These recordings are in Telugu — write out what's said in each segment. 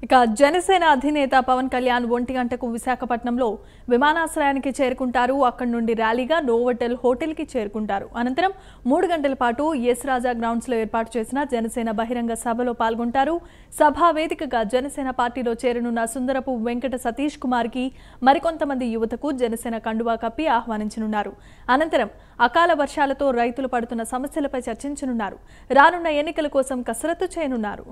ఇక జనసేన అధినేత పవన్ కళ్యాణ్ ఒంటి గంటకు విశాఖపట్నంలో విమానాశ్రయానికి చేరుకుంటారు అక్కడి నుండి ర్యాలీగా నోవోటెల్ హోటల్కి చేరుకుంటారు అనంతరం మూడు గంటల పాటు ఎస్ రాజా గ్రౌండ్స్లో ఏర్పాటు చేసిన జనసేన బహిరంగ సభలో పాల్గొంటారు సభా వేదికగా జనసేన పార్టీలో చేరనున్న సుందరపు వెంకట సతీష్ కుమార్కి మరికొంతమంది యువతకు జనసేన కండువా కప్పి ఆహ్వానించనున్నారు అనంతరం అకాల వర్షాలతో రైతులు పడుతున్న సమస్యలపై చర్చించనున్నారు రానున్న ఎన్నికల కోసం కసరత్తు చేయనున్నారు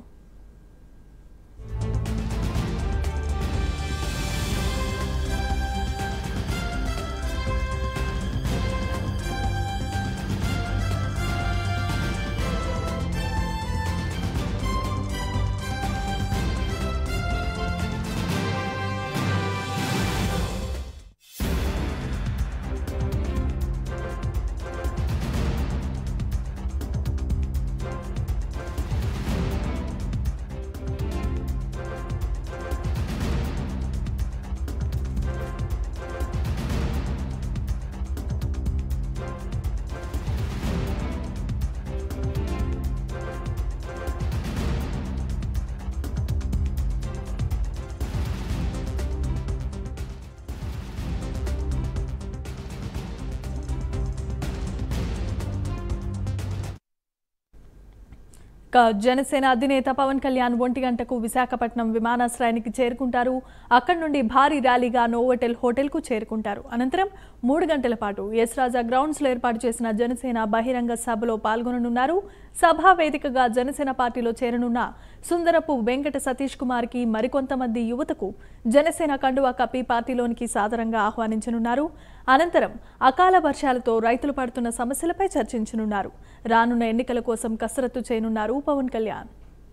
ఇక జనసేన అధినేత పవన్ కళ్యాణ్ ఒంటి గంటకు విశాఖపట్నం విమానాశ్రయానికి చేరుకుంటారు అక్కడి నుండి భారీ ర్యాలీగా నోవోటెల్ హోటల్కు చేరుకుంటారు అనంతరం మూడు గంటల పాటు ఎస్ రాజా గ్రౌండ్స్లో ఏర్పాటు చేసిన జనసేన బహిరంగ సభలో పాల్గొననున్నారు సభా వేదికగా జనసేన పార్టీలో చేరనున్న సుందరపు వెంకట సతీష్ కుమార్కి మరికొంతమంది యువతకు జనసేన కండువా కప్పి పార్టీలోనికి సాదరంగా ఆహ్వానించనున్నారు అనంతరం అకాల వర్షాలతో రైతులు పడుతున్న సమస్యలపై చర్చించనున్నారు రానున్న ఎన్నికల కోసం కసరత్తు చేయనున్నారు పవన్ కళ్యాణ్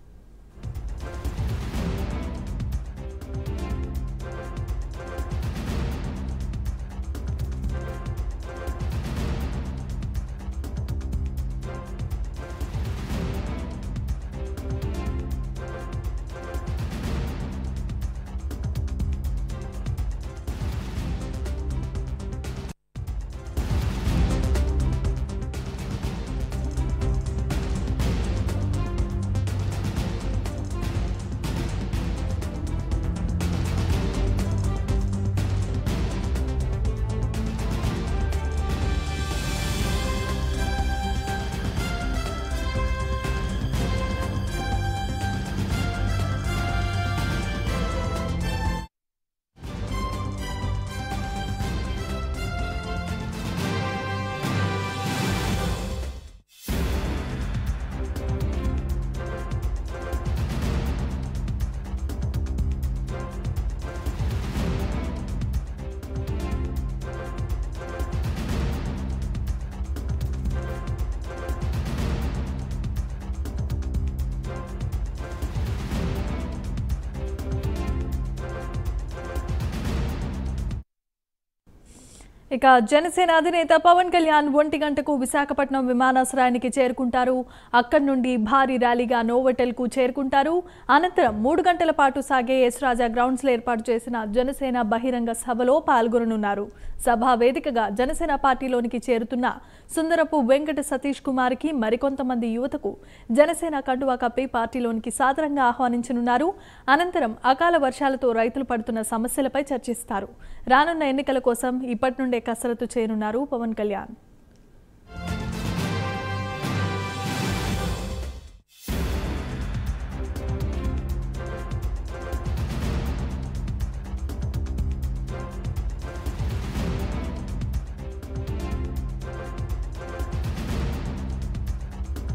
ఇక జనసేన అధినేత పవన్ కళ్యాణ్ ఒంటి గంటకు విశాఖపట్నం విమానాశ్రయానికి చేరుకుంటారు అక్కడి నుండి భారీ ర్యాలీగా నోవోటెల్కు చేరుకుంటారు అనంతరం మూడు గంటల పాటు సాగే ఎస్ రాజా గ్రౌండ్స్లో ఏర్పాటు చేసిన జనసేన బహిరంగ సభలో పాల్గొననున్నారు సభా వేదికగా జనసేన పార్టీలోనికి చేరుతున్న సుందరపు వెంకట సతీష్ కుమార్కి మరికొంతమంది యువతకు జనసేన కండువా కప్పి పార్టీలోనికి సాదరంగా ఆహ్వానించనున్నారు అనంతరం అకాల వర్షాలతో రైతులు పడుతున్న సమస్యలపై చర్చిస్తారు రానున్న ఎన్నికల కోసం ఇప్పటి నుండే కసరత్తు చేయనున్నారు పవన్ కళ్యాణ్